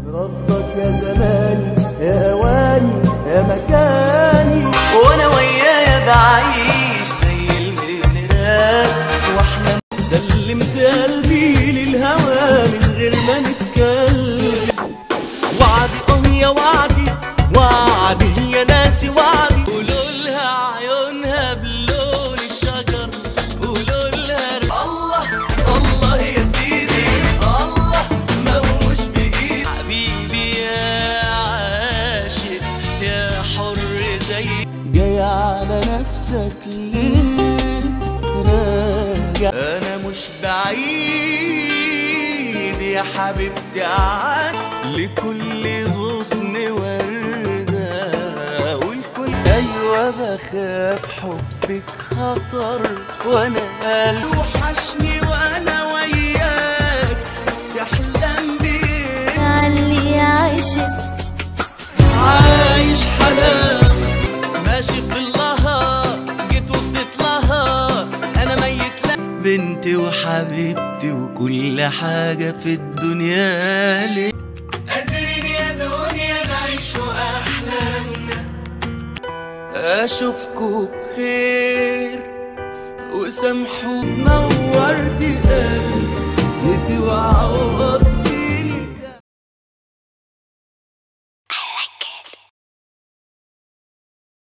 ردك يا زماني يا هواني يا مكاني وانا ويايا بعيش زي المليونيرات واحنا سلمت قلبي للهوى من غير ما نتكلم وعدي اه يا وعدي وعدي هي ناسي وعدي قولوا لها عيونها بلون الشجر قولوا لها الله الله يا سيدي الله ما هو مش بايدي حبيبي يا عاشق يا حر زي جاي على نفسك ليه راجع انا مش بعيد يا حبيبتي عاد لكل غصن وردة والكل ايوه بخاف حبك خطر وانا قلبي وحشني وانا وياك تحلم بيه علي عشق عايش حلاوة ماشي في ظلها جيت وفدت لها انا ميت لها بنتي وحبيبتي وكل حاجة في الدنيا لي قادرين يا دنيا نعيش أحلامنا أشوفكوا بخير وسامحوا نورت قلبي